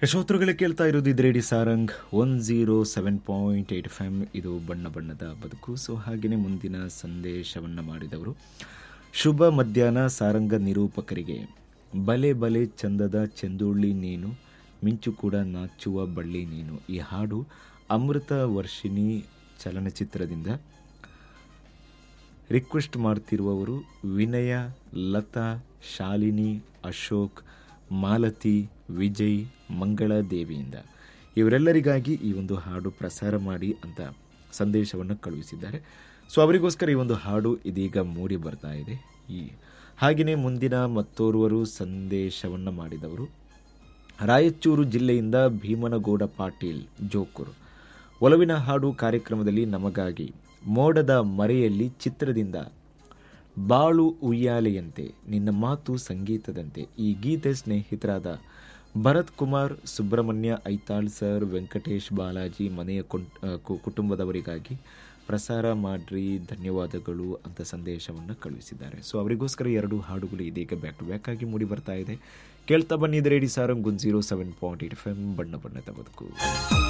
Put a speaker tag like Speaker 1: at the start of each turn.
Speaker 1: ಯಶೋತ್ರುಗಳೇ ಕೇಳ್ತಾ ಇರೋದು ಇದು radio Sarang one zero seven point eight F M ಇದು ಬಣ್ಣ ಬಣ್ಣದ ಬದುಕು ಸೊ ಹಾಗೆಯೇ ಮುಂದಿನ ಸಂದೇಶವನ್ನು ಮಾಡಿದವರು ಶುಭ ಮಧ್ಯಾಹ್ನ ಸಾರಂಗ ನಿರೂಪಕರಿಗೆ ಬಲೆ ಬಲೆ ಚಂದದ ಚೆಂದುಳ್ಳಿ ನೀನು ಮಿಂಚು ಕೂಡ ನಾಚುವ ಬಳ್ಳಿ ನೀನು ಈ ಹಾಡು ಅಮೃತ ವರ್ಷಿಣಿ ಚಲನಚಿತ್ರದಿಂದ ರಿಕ್ವೆಸ್ಟ್ ಮಾಡ್ತಿರುವವರು ವಿನಯ ಲತಾ ಶಾಲಿನಿ ಅಶೋಕ್ ಮಾಲತಿ ವಿಜಯ್ ಮಂಗಳ ದೇವಿಯಿಂದ ಇವರೆಲ್ಲರಿಗಾಗಿ ಈ ಒಂದು ಹಾಡು ಪ್ರಸಾರ ಮಾಡಿ ಅಂತ ಸಂದೇಶವನ್ನು ಕಳುಹಿಸಿದ್ದಾರೆ ಸೊ ಅವರಿಗೋಸ್ಕರ ಈ ಒಂದು ಹಾಡು ಇದೀಗ ಮೂಡಿ ಬರ್ತಾ ಇದೆ ಈ ಹಾಗೆಯೇ ಮುಂದಿನ ಮತ್ತೋರ್ವರು ಸಂದೇಶವನ್ನು ಮಾಡಿದವರು ರಾಯಚೂರು ಜಿಲ್ಲೆಯಿಂದ ಭೀಮನಗೌಡ ಪಾಟೀಲ್ ಜೋಕೂರು ಒಲವಿನ ಹಾಡು ಕಾರ್ಯಕ್ರಮದಲ್ಲಿ ನಮಗಾಗಿ ಮೋಡದ ಮರೆಯಲ್ಲಿ ಚಿತ್ರದಿಂದ ಬಾಳು ಉಯ್ಯಾಲೆಯಂತೆ ನಿನ್ನ ಮಾತು ಸಂಗೀತದಂತೆ ಈ ಗೀತೆ ಸ್ನೇಹಿತರಾದ ಭರತ್ ಕುಮಾರ್ ಸುಬ್ರಹ್ಮಣ್ಯ ಐತಾಳ್ ಸರ್ ವೆಂಕಟೇಶ್ ಬಾಲಾಜಿ ಮನೆಯ ಕುಂ- ಆ, ಕು- ಕುಟುಂಬದವರಿಗಾಗಿ ಪ್ರಸಾರ ಮಾಡ್ರಿ ಧನ್ಯವಾದಗಳು ಅಂತ ಸಂದೇಶವನ್ನು ಕಳುಹಿಸಿದ್ದಾರೆ ಸೊ ಅವರಿಗೋಸ್ಕರ ಎರಡು ಹಾಡುಗಳು ಇದೀಗ ಬ್ಯಾಕ್ ಟು ಬ್ಯಾಕ್ ಆಗಿ ಮೂಡಿ ಬರ್ತಾ ಇದೆ ಕೇಳ್ತಾ ಬನ್ನಿದ್ರೆ radio Sarang one zero seven point eight F M ಬಣ್ಣ ಬಣ್ಣದ ಬದುಕು